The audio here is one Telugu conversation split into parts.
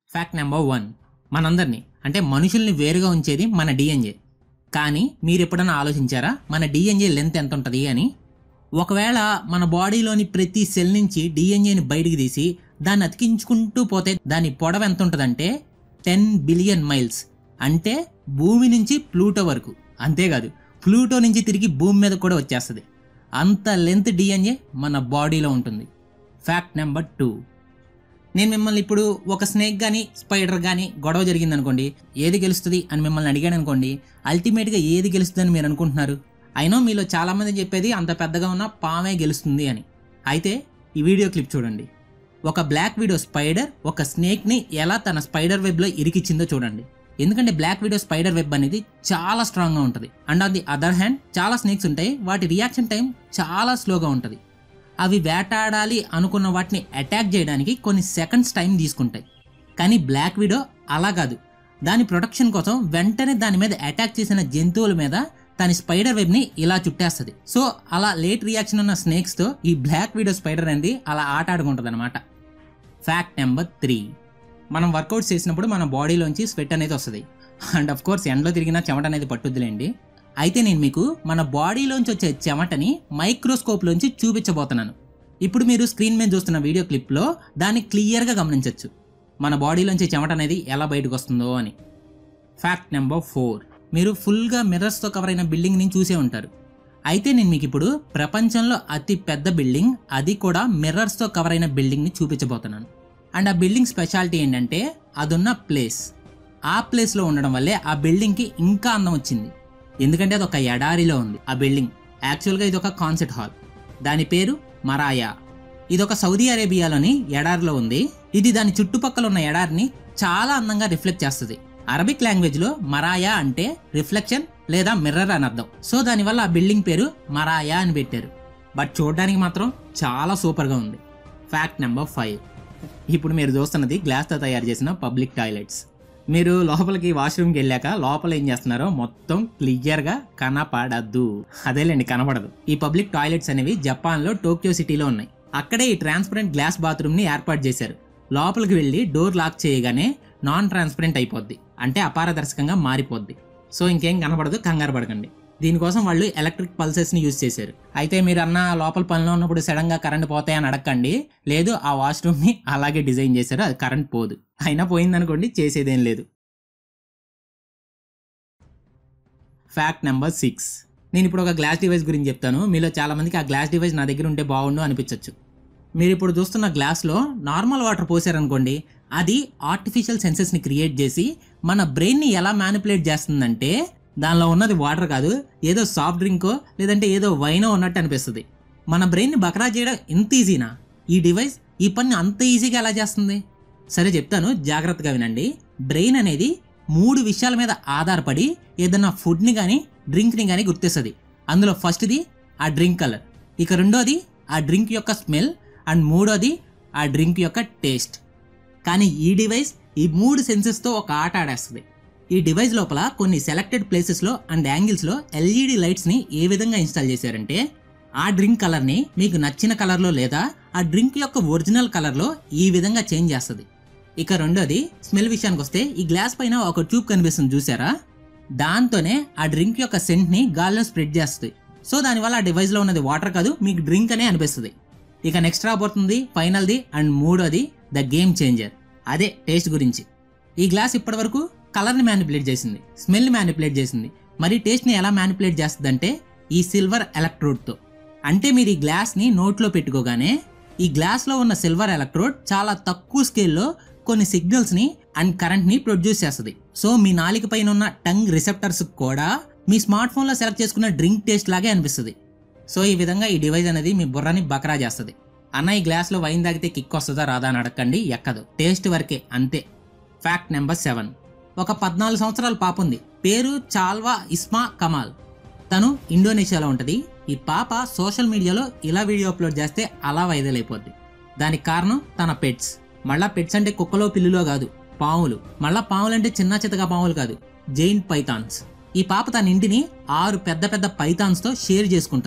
ఫ్యాక్ట్ నెంబర్ వన్ మనందరినీ అంటే మనుషుల్ని వేరుగా ఉంచేది మన డిఎన్ఏ కానీ మీరు ఎప్పుడైనా ఆలోచించారా మన డిఎన్ఏ లెంత్ ఎంత ఉంటుంది అని ఒకవేళ మన బాడీలోని ప్రతి సెల్ నుంచి డిఎన్ఏని బయటికి తీసి దాన్ని అతికించుకుంటూ పోతే దాని పొడవు ఎంత ఉంటుందంటే టెన్ బిలియన్ మైల్స్ అంటే భూమి నుంచి ప్లూటో వరకు అంతేకాదు ప్లూటో నుంచి తిరిగి భూమి మీద కూడా వచ్చేస్తుంది అంత లెంత్ డిఎన్ఏ మన బాడీలో ఉంటుంది ఫ్యాక్ట్ నెంబర్ టూ నేను మిమ్మల్ని ఇప్పుడు ఒక స్నేక్ కానీ స్పైడర్ కానీ గొడవ జరిగింది అనుకోండి ఏది గెలుస్తుంది అని మిమ్మల్ని అడిగాను అనుకోండి అల్టిమేట్గా ఏది గెలుస్తుందని మీరు అనుకుంటున్నారు అయినా మీలో చాలామంది చెప్పేది అంత పెద్దగా ఉన్న పామే గెలుస్తుంది అని అయితే ఈ వీడియో క్లిప్ చూడండి ఒక బ్లాక్ వీడియో స్పైడర్ ఒక స్నేక్ని ఎలా తన స్పైడర్ వెబ్లో ఇరికిచ్చిందో చూడండి ఎందుకంటే బ్లాక్ వీడియో స్పైడర్ వెబ్ అనేది చాలా స్ట్రాంగ్గా ఉంటుంది and on the other hand చాలా స్నేక్స్ ఉంటాయి వాటి రియాక్షన్ టైం చాలా స్లోగా ఉంటుంది అవి వేటాడాలి అనుకున్న వాటిని అటాక్ చేయడానికి కొన్ని సెకండ్స్ టైం తీసుకుంటాయి కానీ బ్లాక్ విడో అలా కాదు దాని ప్రొటెక్షన్ కోసం వెంటనే దాని మీద అటాక్ చేసిన జంతువుల మీద దాని స్పైడర్ వెబ్ని ఇలా చుట్టేస్తుంది సో అలా లేట్ రియాక్షన్ ఉన్న స్నేక్స్తో ఈ బ్లాక్ విడో స్పైడర్ అనేది అలా ఆట ఆడుకుంటుంది అనమాట ఫ్యాక్ట్ నెంబర్ త్రీ మనం వర్కౌట్స్ చేసినప్పుడు మన బాడీలోంచి స్వెట్ అనేది వస్తుంది అండ్ అఫ్ కోర్స్ ఎండలో తిరిగిన చెమట అనేది పట్టుద్దిలేండి అయితే నేను మీకు మన బాడీలోంచి వచ్చే చెమటని మైక్రోస్కోప్లోంచి చూపించబోతున్నాను ఇప్పుడు మీరు స్క్రీన్ మీద చూస్తున్న వీడియో క్లిప్లో దాన్ని క్లియర్గా గమనించవచ్చు మన బాడీలోంచి చెమట అనేది ఎలా బయటకు వస్తుందో అని ఫ్యాక్ట్ నెంబర్ ఫోర్ మీరు ఫుల్గా మిర్రర్స్తో కవర్ అయిన బిల్డింగ్ని చూసే ఉంటారు అయితే నేను మీకు ఇప్పుడు ప్రపంచంలో అతి పెద్ద బిల్డింగ్ అది కూడా మిర్రర్స్తో కవర్ అయిన బిల్డింగ్ని చూపించబోతున్నాను అండ్ ఆ బిల్డింగ్ స్పెషాలిటీ ఏంటంటే అదున్న ప్లేస్ ఆ ప్లేస్లో ఉండడం వల్లే ఆ బిల్డింగ్కి ఇంకా అందం వచ్చింది ఎందుకంటే అది ఒక ఎడారిలో ఉంది ఆ బిల్డింగ్ యాక్చువల్గా ఇది ఒక కాన్సెప్ట్ హాల్ దాని పేరు మరాయా ఇది ఒక సౌదీ అరేబియాలోని ఎడారిలో ఉంది ఇది దాని చుట్టుపక్కల ఉన్న ఎడారిని చాలా అందంగా రిఫ్లెక్ట్ చేస్తుంది అరబిక్ లాంగ్వేజ్లో మరాయా అంటే రిఫ్లెక్షన్ లేదా మిర్రర్ అని అర్థం సో దానివల్ల ఆ బిల్డింగ్ పేరు మరాయా అని పెట్టారు బట్ చూడడానికి మాత్రం చాలా సూపర్గా ఉంది ఫ్యాక్ట్ నెంబర్ ఫైవ్ ఇప్పుడు మీరు చూస్తున్నది గ్లాస్తో తయారు చేసిన పబ్లిక్ టాయిలెట్స్ మీరు లోపలికి వాష్రూమ్కి వెళ్ళాక లోపల ఏం చేస్తున్నారో మొత్తం క్లియర్గా కనపడద్దు అదేలేండి కనపడదు ఈ పబ్లిక్ టాయిలెట్స్ అనేవి జపాన్లో టోక్యో సిటీలో ఉన్నాయి అక్కడే ఈ ట్రాన్స్పరెంట్ గ్లాస్ బాత్రూమ్ని ఏర్పాటు చేశారు లోపలికి వెళ్ళి డోర్ లాక్ చేయగానే నాన్ ట్రాన్స్పరెంట్ అయిపోద్ది అంటే అపారదర్శకంగా మారిపోద్ది సో ఇంకేం కనపడదు కంగారు పడకండి దీనికోసం వాళ్ళు ఎలక్ట్రిక్ పల్సెస్ని యూజ్ చేశారు అయితే మీరు అన్న లోపల పనిలో ఉన్నప్పుడు సడన్గా కరెంట్ పోతాయని అడగండి లేదు ఆ వాష్రూమ్ని అలాగే డిజైన్ చేశారు అది కరెంట్ పోదు అయినా పోయిందనుకోండి చేసేదేం లేదు ఫ్యాక్ట్ నెంబర్ సిక్స్ నేను ఇప్పుడు ఒక గ్లాస్ డివైస్ గురించి చెప్తాను మీలో చాలా మందికి ఆ గ్లాస్ డివైస్ నా దగ్గర ఉంటే బాగుండు అనిపించవచ్చు మీరు ఇప్పుడు చూస్తున్న గ్లాస్లో నార్మల్ వాటర్ పోసారనుకోండి అది ఆర్టిఫిషియల్ సెన్సెస్ని క్రియేట్ చేసి మన బ్రెయిన్ని ఎలా మ్యానిపులేట్ చేస్తుందంటే దానిలో ఉన్నది వాటర్ కాదు ఏదో సాఫ్ట్ డ్రింకో లేదంటే ఏదో వైనో ఉన్నట్టు అనిపిస్తుంది మన బ్రెయిన్ని బకరా చేయడం ఇంత ఈజీనా ఈ డివైస్ ఈ పని అంత ఈజీగా ఎలా చేస్తుంది సరే చెప్తాను జాగ్రత్తగా వినండి బ్రెయిన్ అనేది మూడు విషయాల మీద ఆధారపడి ఏదైనా ఫుడ్ని కానీ డ్రింక్ని కానీ గుర్తిస్తుంది అందులో ఫస్ట్ది ఆ డ్రింక్ కలర్ ఇక రెండోది ఆ డ్రింక్ యొక్క స్మెల్ అండ్ మూడోది ఆ డ్రింక్ యొక్క టేస్ట్ కానీ ఈ డివైస్ ఈ మూడు సెన్సెస్తో ఒక ఆట ఆడేస్తుంది ఈ డివైస్ లోపల కొన్ని సెలెక్టెడ్ ప్లేసెస్లో అండ్ యాంగిల్స్లో ఎల్ఈడి లైట్స్ని ఏ విధంగా ఇన్స్టాల్ చేశారంటే ఆ డ్రింక్ కలర్ని మీకు నచ్చిన కలర్లో లేదా ఆ డ్రింక్ యొక్క ఒరిజినల్ కలర్లో ఈ విధంగా చేంజ్ చేస్తుంది ఇక రెండోది స్మెల్ విషయానికి వస్తే ఈ గ్లాస్ పైన ఒక ట్యూబ్ కనిపిస్తుంది చూసారా దాంతోనే ఆ డ్రింక్ యొక్క సెంట్ని గాల్లో స్ప్రెడ్ చేస్తుంది సో దానివల్ల ఆ డివైస్లో ఉన్నది వాటర్ కాదు మీకు డ్రింక్ అనే అనిపిస్తుంది ఇక నెక్స్ట్ రాబోతుంది ఫైనల్ది అండ్ మూడోది ద గేమ్ చేంజర్ అదే టేస్ట్ గురించి ఈ గ్లాస్ ఇప్పటివరకు కలర్ని మ్యానిపులేట్ చేసింది స్మెల్ని మ్యానిపులేట్ చేసింది మరి టేస్ట్ని ఎలా మ్యానిపులేట్ చేస్తుందంటే ఈ సిల్వర్ ఎలక్ట్రోడ్తో అంటే మీరు ఈ గ్లాస్ని నోట్లో పెట్టుకోగానే ఈ గ్లాస్లో ఉన్న సిల్వర్ ఎలక్ట్రోడ్ చాలా తక్కువ స్కేల్లో కొన్ని సిగ్నల్స్ని అండ్ కరెంట్ని ప్రొడ్యూస్ చేస్తుంది సో మీ నాలుక పైన ఉన్న టంగ్ రిసెప్టర్స్ కూడా మీ స్మార్ట్ ఫోన్లో సెలెక్ట్ చేసుకున్న డ్రింక్ టేస్ట్ లాగే అనిపిస్తుంది సో ఈ విధంగా ఈ డివైస్ అనేది మీ బుర్రని బకరా చేస్తుంది అన్న ఈ గ్లాస్లో వైన్ తాగితే కిక్ వస్తుందా రాదా అని అడగండి ఎక్కదు టేస్ట్ వరకే అంతే ఫ్యాక్ట్ నెంబర్ సెవెన్ ఒక పద్నాలుగు సంవత్సరాల పాప ఉంది పేరు చాల్వా ఇస్మా కమాల్ తను ఇండోనేషియాలో ఉంటుంది ఈ పాప సోషల్ మీడియాలో ఇలా వీడియో అప్లోడ్ చేస్తే అలా వైరల్ అయిపోద్ది దానికి కారణం తన పెట్స్ మళ్ళా పెట్స్ అంటే కుక్కలో పిల్లులో కాదు పాములు మళ్ళా పాములు అంటే చిన్న చితగా పాములు కాదు జైంట్ పైథాన్స్ ఈ పాప తన ఇంటిని ఆరు పెద్ద పెద్ద పైథాన్స్తో షేర్ చేసుకుంటుంది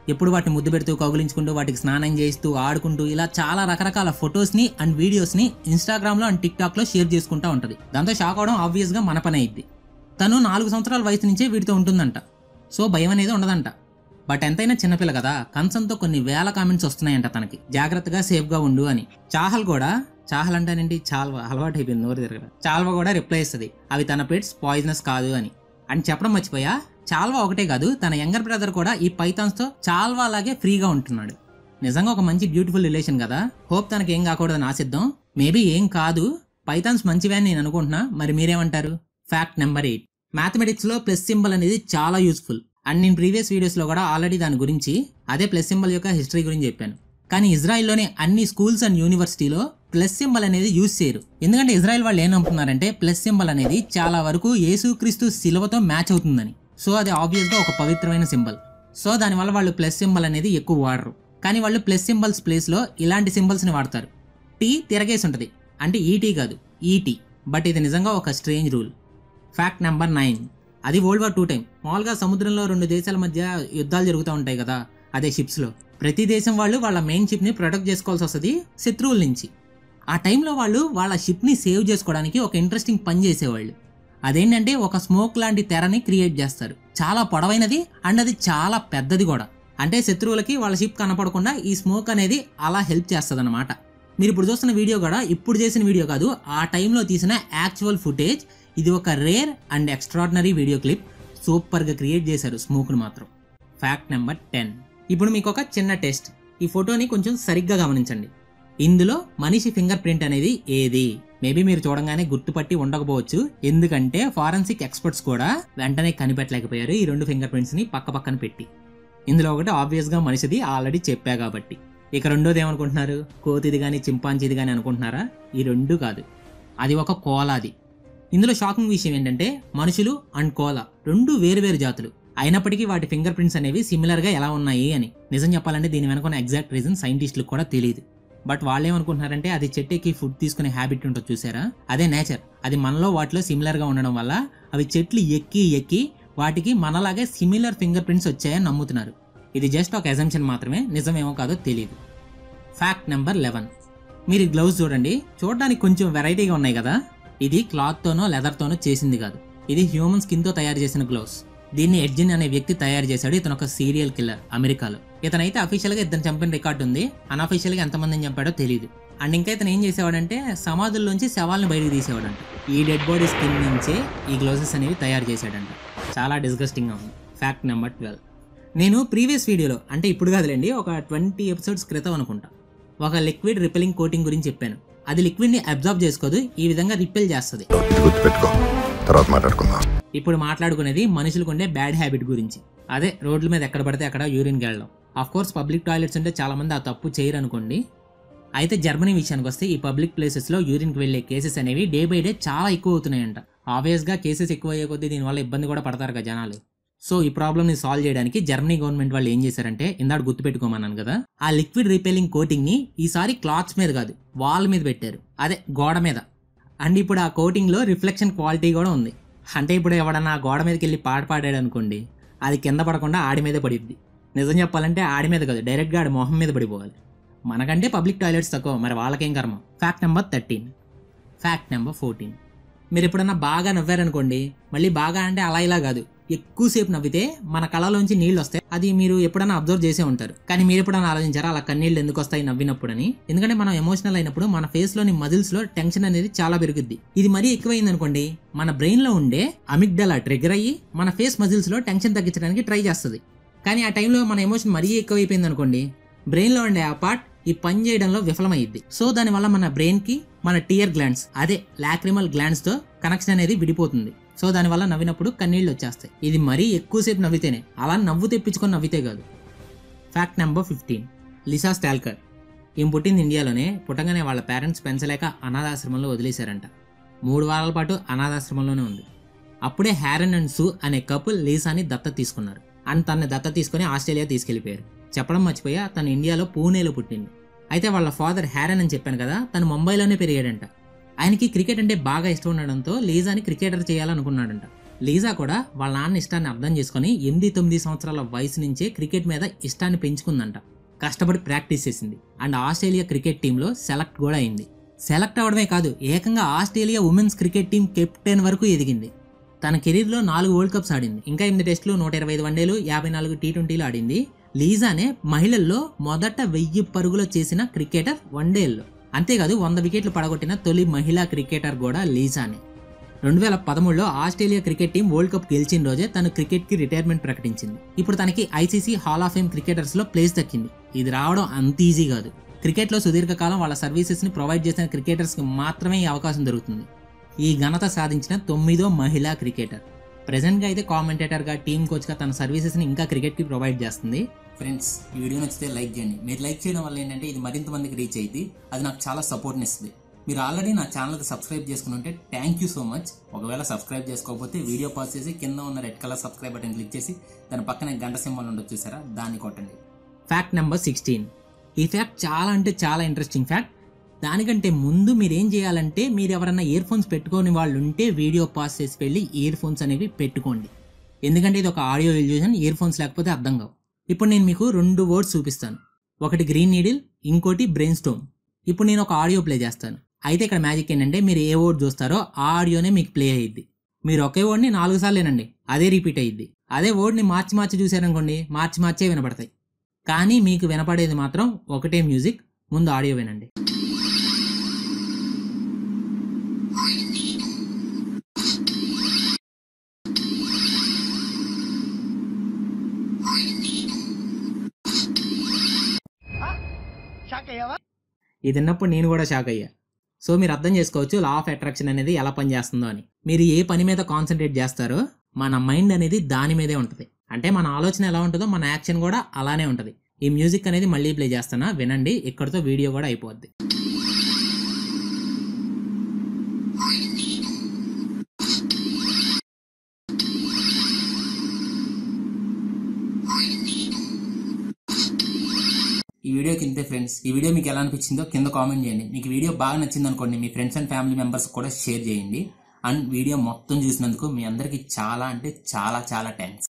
ఎప్పుడు వాటిని ముద్దు పెడుతూ కౌగిలించుకుంటూ వాటికి స్నానం చేస్తూ ఆడుకుంటూ ఇలా చాలా రకరకాల ఫొటోస్ని అండ్ వీడియోస్ని ఇన్స్టాగ్రామ్లో అండ్ టిక్టాక్లో షేర్ చేసుకుంటూ ఉంటుంది దాంతో షాక్ అవడం ఆబ్వియస్గా మన పని అయింది తను నాలుగు సంవత్సరాల వయసు నుంచే వీటితో ఉంటుందంట సో భయం అనేది ఉండదంట బట్ ఎంతైనా చిన్నపిల్ల కదా కన్సన్తో కొన్ని వేల కామెంట్స్ వస్తున్నాయంట తనకి జాగ్రత్తగా సేఫ్గా ఉండు అని చాహల్ కూడా చాహల్ అంటానండి చాల్వా అలవాటు అయిపోయింది నోరు తిరగడం చాల్వా కూడా రిప్లై ఇస్తుంది అవి తన పెట్స్ పాయిజనస్ కాదు అని అని చెప్పడం మర్చిపోయా చాల్వా ఒకటే కాదు తన యంగర్ బ్రదర్ కూడా ఈ పైథాన్స్తో చాల్వా లాగే ఫ్రీగా ఉంటున్నాడు నిజంగా ఒక మంచి బ్యూటిఫుల్ రిలేషన్ కదా హోప్ తనకి ఏం కాకూడదని ఆశిద్దాం మేబీ ఏం కాదు పైథాన్స్ మంచివే అని నేను అనుకుంటున్నా మరి మీరేమంటారు ఫ్యాక్ట్ నెంబర్ ఎయిట్ మ్యాథమెటిక్స్లో ప్లస్ సింబల్ అనేది చాలా యూస్ఫుల్ అండ్ నేను ప్రీవియస్ వీడియోస్లో కూడా ఆల్రెడీ దాని గురించి అదే ప్లస్ సింబల్ యొక్క హిస్టరీ గురించి చెప్పాను కానీ ఇజ్రాయెల్లోని అన్ని స్కూల్స్ అండ్ యూనివర్సిటీలో ప్లస్ సింబల్ అనేది యూజ్ చేయరు ఎందుకంటే ఇజ్రాయెల్ వాళ్ళు ఏం నమ్ముతున్నారంటే ప్లస్ సింబల్ అనేది చాలా వరకు యేసుక్రీస్తు శిలవతో మ్యాచ్ అవుతుందని సో అది ఆబ్వియస్గా ఒక పవిత్రమైన సింబల్ సో దానివల్ల వాళ్ళు ప్లస్ సింబల్ అనేది ఎక్కువ వాడరు కానీ వాళ్ళు ప్లస్ సింబల్స్ ప్లేస్లో ఇలాంటి సింబల్స్ని వాడతారు టీ తిరగేసి ఉంటుంది అంటే ఈటీ కాదు ఈటీ బట్ ఇది నిజంగా ఒక strange rule fact number nine అది వరల్డ్ వార్ టూ టైం మామూలుగా సముద్రంలో రెండు దేశాల మధ్య యుద్ధాలు జరుగుతూ ఉంటాయి కదా అదే షిప్స్లో ప్రతి దేశం వాళ్ళు వాళ్ళ మెయిన్ షిప్ని ప్రొటెక్ట్ చేసుకోవాల్సి వస్తుంది శత్రువుల నుంచి ఆ టైంలో వాళ్ళు వాళ్ళ షిప్ని సేవ్ చేసుకోవడానికి ఒక ఇంట్రెస్టింగ్ పని చేసేవాళ్ళు అదేంటంటే ఒక స్మోక్ లాంటి తెరని క్రియేట్ చేస్తారు చాలా పొడవైనది అండ్ అది చాలా పెద్దది కూడా అంటే శత్రువులకి వాళ్ళ షిప్ కనపడకుండా ఈ స్మోక్ అనేది అలా హెల్ప్ చేస్తుంది అనమాట మీరు ఇప్పుడు చూస్తున్న వీడియో కూడా ఇప్పుడు చేసిన వీడియో కాదు ఆ టైంలో తీసిన యాక్చువల్ ఫుటేజ్ ఇది ఒక rare and extraordinary video clip సూపర్గా క్రియేట్ చేశారు స్మోక్ని మాత్రం ఫ్యాక్ట్ నెంబర్ టెన్ ఇప్పుడు మీకు ఒక చిన్న టెస్ట్ ఈ ఫోటోని కొంచెం సరిగ్గా గమనించండి ఇందులో మనిషి ఫింగర్ ప్రింట్ అనేది ఏది మేబీ మీరు చూడంగానే గుర్తుపట్టి ఉండకపోవచ్చు ఎందుకంటే ఫారెన్సిక్ ఎక్స్పర్ట్స్ కూడా వెంటనే కనిపెట్టలేకపోయారు ఈ రెండు ఫింగర్ ప్రింట్స్ ని పక్క పక్కన పెట్టి ఇందులో ఒకటి ఆబ్వియస్ గా మనిషిది ఆల్రెడీ చెప్పా కాబట్టి ఇక రెండోది ఏమనుకుంటున్నారు కోతిది కానీ చింపాంజీది కానీ అనుకుంటున్నారా ఈ రెండు కాదు అది ఒక కోలాది ఇందులో షాకింగ్ విషయం ఏంటంటే మనుషులు అండ్ కోలా రెండు వేరు వేరు జాతులు అయినప్పటికీ వాటి ఫింగర్ ప్రింట్స్ అనేవి సిమిలర్ గా ఎలా ఉన్నాయి అని నిజం చెప్పాలంటే దీని వెనక ఉన్న ఎగ్జాక్ట్ రీజన్ సైంటిస్టులకు కూడా తెలియదు బట్ వాళ్ళు ఏమనుకుంటున్నారంటే అది చెట్టుకి ఫుడ్ తీసుకునే హ్యాబిట్ ఉంటుంది చూసారా అదే నేచర్ అది మనలో వాటిలో సిమిలర్ గా ఉండడం వల్ల అవి చెట్లు ఎక్కి ఎక్కి వాటికి మనలాగే సిమిలర్ ఫింగర్ ప్రింట్స్ వచ్చాయని నమ్ముతున్నారు ఇది జస్ట్ ఒక ఎజంప్షన్ మాత్రమే నిజమేమో కాదో తెలియదు ఫ్యాక్ట్ నెంబర్ లెవెన్ మీరు ఈ గ్లౌజ్ చూడండి చూడడానికి కొంచెం వెరైటీగా ఉన్నాయి కదా ఇది క్లాత్తోనో లెదర్తోనో చేసింది కాదు ఇది హ్యూమన్ స్కిన్తో తయారు చేసిన గ్లౌస్ దీన్ని ఎడ్జిన్ అనే వ్యక్తి తయారు చేశాడు ఇతను ఒక సీరియల్ కిల్లర్ అమెరికాలో ఇతనైతే అఫీషియల్గా ఇద్దరు చంపిన రికార్డు ఉంది అన్అఫీషియల్గా ఎంతమందిని చంపాడో తెలియదు అండ్ ఇంకా ఇతను ఏం చేసేవాడంటే సమాధుల్లోంచి శవాలను బయటకు తీసేవాడంట ఈ డెడ్ బాడీ స్కిన్ నుంచే ఈ గ్లౌజెస్ అనేవి తయారు చేశాడంట చాలా డిస్గస్టింగ్గా ఉంది ఫ్యాక్ట్ నెంబర్ ట్వెల్వ్ నేను ప్రీవియస్ వీడియోలో అంటే ఇప్పుడు కాదులేండి ఒక ట్వంటీ ఎపిసోడ్స్ క్రితం అనుకుంటా ఒక లిక్విడ్ రిపెలింగ్ కోటింగ్ గురించి చెప్పాను అది లిక్విడ్ని అబ్జర్వ్ చేసుకోదు ఈ విధంగా రిపెల్ చేస్తుంది ఇది గుర్తుపెట్టుకో తర్వాత మాట్లాడుకుందాం ఇప్పుడు మాట్లాడుకునేది మనుషులకు ఉండే బ్యాడ్ హ్యాబిట్ గురించి అదే రోడ్ల మీద ఎక్కడ పడితే అక్కడ యూరిన్ వెళ్ళడం ఆఫ్ కోర్స్ పబ్లిక్ టాయిలెట్స్ ఉంటే చాలా మంది ఆ తప్పు చేయరు అనుకోండి అయితే జర్మనీ విషయానికి వస్తే ఈ పబ్లిక్ ప్లేసెస్లో యూరిన్కి వెళ్ళే కేసెస్ అనేవి డే బై డే చాలా ఎక్కువ అవుతున్నాయంట ఆబ్వియస్గా కేసెస్ ఎక్కువ అయ్యే కొద్దీ దీనివల్ల ఇబ్బంది కూడా పడతారు కదా జనాలు సో ఈ ప్రాబ్లమ్ని సాల్వ్ చేయడానికి జర్మనీ గవర్నమెంట్ వాళ్ళు ఏం చేశారంటే ఇందాడు గుర్తుపెట్టుకోమన్నాను కదా ఆ లిక్విడ్ రీపెలింగ్ కోటింగ్ని ఈసారి క్లాత్స్ మీద కాదు వాల్ మీద పెట్టారు అదే గోడ మీద అండ్ ఇప్పుడు ఆ కోటింగ్లో రిఫ్లెక్షన్ క్వాలిటీ కూడా ఉంది అంటే ఇప్పుడు ఎవడన్నా ఆ గోడ మీదకి వెళ్ళి పాట పాడాడు అనుకోండి అది కింద పడకుండా ఆడి మీద పడిద్ది నిజం చెప్పాలంటే ఆడి మీద కాదు డైరెక్ట్గా ఆడి మొహం మీద పడిపోవాలి మనకంటే పబ్లిక్ టాయిలెట్స్ తక్కువ మరి వాళ్ళకేం కర్మ fact number thirteen fact number fourteen మీరు ఎప్పుడన్నా బాగా నవ్వారనుకోండి మళ్ళీ బాగా అంటే అలా ఇలా కాదు ఎక్కువసేపు నవ్వితే మన కళలోంచి నీళ్ళు వస్తాయి అది మీరు ఎప్పుడైనా అబ్జర్వ్ చేసే ఉంటారు కానీ మీరు ఎప్పుడైనా ఆలోచించారా అలా కన్నీళ్ళు ఎందుకు వస్తాయి నవ్వినప్పుడు అని ఎందుకంటే మనం ఎమోషనల్ అయినప్పుడు మన ఫేస్ లోని మజిల్స్ లో టెన్షన్ అనేది చాలా పెరుగుద్ది ఇది మరీ ఎక్కువైంది అనుకోండి మన బ్రెయిన్ లో ఉండే అమిగ్డలా ట్రిగర్ అయ్యి మన ఫేస్ మజిల్స్ లో టెన్షన్ తగ్గించడానికి ట్రై చేస్తుంది కానీ ఆ టైంలో మన ఎమోషన్ మరీ ఎక్కువైపోయింది అనుకోండి బ్రెయిన్ లో ఉండే ఆ పార్ట్ ఈ పని చేయడంలో విఫలమైద్ది సో దానివల్ల మన బ్రెయిన్ కి మన టియర్ గ్లాండ్స్ అదే లాక్రిమల్ గ్లాండ్స్ తో కనెక్షన్ అనేది విడిపోతుంది సో దానివల్ల నవ్వినప్పుడు కన్నీళ్ళు వచ్చేస్తాయి ఇది మరీ ఎక్కువసేపు నవ్వితేనే అలా నవ్వు తెప్పించుకొని నవ్వితే కాదు fact number fifteen Lisa Sthalekar ఈమె పుట్టింది ఇండియాలోనే పుట్టగానే వాళ్ళ పేరెంట్స్ పెంచలేక అనాథాశ్రమంలో వదిలేశారంట మూడు వారాల పాటు అనాథాశ్రమంలోనే ఉంది అప్పుడే హ్యారన్ అండ్ సూ అనే కపుల్ లీసాని దత్త తీసుకున్నారు అండ్ తనని దత్త తీసుకుని ఆస్ట్రేలియా తీసుకెళ్లిపోయారు చెప్పడం మర్చిపోయా తను ఇండియాలో పూణేలో పుట్టింది అయితే వాళ్ళ ఫాదర్ హ్యారన్ అని చెప్పాను కదా తను ముంబైలోనే పెరిగాడంట ఆయనకి క్రికెట్ అంటే బాగా ఇష్టం ఉండడంతో లీజాని క్రికెటర్ చేయాలనుకున్నాడంట లీజా కూడా వాళ్ళ నాన్న ఇష్టాన్ని అర్థం చేసుకొని ఎనిమిది తొమ్మిది సంవత్సరాల వయసు నుంచే క్రికెట్ మీద ఇష్టాన్ని పెంచుకుందంట కష్టపడి ప్రాక్టీస్ చేసింది అండ్ ఆస్ట్రేలియా క్రికెట్ టీంలో సెలెక్ట్ కూడా అయింది సెలెక్ట్ అవడమే కాదు ఏకంగా Australia women's cricket team captain వరకు ఎదిగింది తన కెరీర్లో నాలుగు వరల్డ్ కప్స్ ఆడింది ఇంకా ఎనిమిది టెస్టులు నూట ఇరవై ఐదు వన్డేలు యాభై నాలుగు టీ ట్వంటీలు ఆడింది లీజానే మహిళల్లో మొదట వెయ్యి పరుగులు చేసిన క్రికెటర్ వన్డేల్లో అంతేకాదు వంద వికెట్లు పడగొట్టిన తొలి మహిళా క్రికెటర్ కూడా లీజానే రెండు వేల పదమూడులో Australia cricket team world cup గెలిచిన రోజే తను క్రికెట్కి రిటైర్మెంట్ ప్రకటించింది ఇప్పుడు తనకి ఐసీసీ హాల్ ఆఫ్ ఫేమ్ క్రికెటర్స్లో ప్లేస్ దక్కింది ఇది రావడం అంత ఈజీ కాదు క్రికెట్లో సుదీర్ఘకాలం వాళ్ళ సర్వీసెస్ని ప్రొవైడ్ చేసిన క్రికెటర్స్కి మాత్రమే ఈ అవకాశం దొరుకుతుంది ఈ ఘనత సాధించిన తొమ్మిదో మహిళా క్రికెటర్ ప్రెసెంట్గా అయితే కామెంటేటర్గా టీమ్ కోచ్గా తన సర్వీసెస్ని ఇంకా క్రికెట్కి ప్రొవైడ్ చేస్తుంది ఫ్రెండ్స్ ఈ వీడియో నచ్చితే లైక్ చేయండి మీరు లైక్ చేయడం వల్ల ఏంటంటే ఇది మరింత మందికి రీచ్ అయ్యింది అది నాకు చాలా సపోర్ట్ని ఇస్తుంది మీరు ఆల్రెడీ నా ఛానల్కి సబ్స్క్రైబ్ చేసుకుని ఉంటే థ్యాంక్ యూ సో మచ్ ఒకవేళ సబ్స్క్రైబ్ చేసుకోకపోతే వీడియో పాస్ చేసి కింద ఉన్న red colour subscribe button click చేసి దాని పక్కన గంట సింబల్ ఉండొచ్చు చూసారా దాన్ని కొట్టండి ఫ్యాక్ట్ నెంబర్ సిక్స్టీన్ ఈ ఫ్యాక్ట్ చాలా అంటే చాలా ఇంట్రెస్టింగ్ ఫ్యాక్ట్ దానికంటే ముందు మీరు ఏం చేయాలంటే మీరు ఎవరైనా ఇయర్ ఫోన్స్ పెట్టుకోని వాళ్ళు ఉంటే వీడియో పాస్ చేసి వెళ్ళి ఇయర్ ఫోన్స్ అనేవి పెట్టుకోండి ఎందుకంటే ఇది ఒక ఆడియో ఇల్యూజన్ ఇయర్ ఫోన్స్ లేకపోతే అర్థం కావు ఇప్పుడు నేను మీకు రెండు వర్డ్స్ చూపిస్తాను ఒకటి గ్రీన్ నీడిల్ ఇంకోటి బ్రెయిన్ స్టోమ్ ఇప్పుడు నేను ఒక ఆడియో ప్లే చేస్తాను అయితే ఇక్కడ మ్యాజిక్ ఏంటంటే మీరు ఏ వర్డ్ చూస్తారో ఆ ఆడియోనే మీకు ప్లే అయ్యిద్ది మీరు ఒకే వర్డ్ని నాలుగు సార్లు వినండి అదే రిపీట్ అయ్యిద్ది అదే వర్డ్ని మార్చి మార్చి చూసారనుకోండి మార్చి మార్చే వినపడతాయి కానీ మీకు వినపడేది మాత్రం ఒకటే మ్యూజిక్ ముందు ఆడియో వినండి ఇది విన్నప్పుడు నేను కూడా షాక్ అయ్యా సో మీరు అర్థం చేసుకోవచ్చు లా ఆఫ్ అట్రాక్షన్ అనేది ఎలా పనిచేస్తుందో అని మీరు ఏ పని మీద కాన్సన్ట్రేట్ చేస్తారో మన మైండ్ అనేది దాని మీదే ఉంటుంది అంటే మన ఆలోచన ఎలా ఉంటుందో మన యాక్షన్ కూడా అలానే ఉంటుంది ఈ మ్యూజిక్ అనేది మళ్ళీ ప్లే చేస్తానా వినండి ఇక్కడితో వీడియో కూడా అయిపోద్ది ఈ వీడియోకి ఇంతే ఫ్రెండ్స్ ఈ వీడియో మీకు ఎలా అనిపించిందో కింద కామెంట్ చేయండి మీకు వీడియో బాగా నచ్చింది అనుకోండి మీ ఫ్రెండ్స్ అండ్ ఫ్యామిలీ మెంబర్స్ కూడా షేర్ చేయండి అండ్ వీడియో మొత్తం చూసినందుకు మీ అందరికీ చాలా అంటే చాలా చాలా థ్యాంక్స్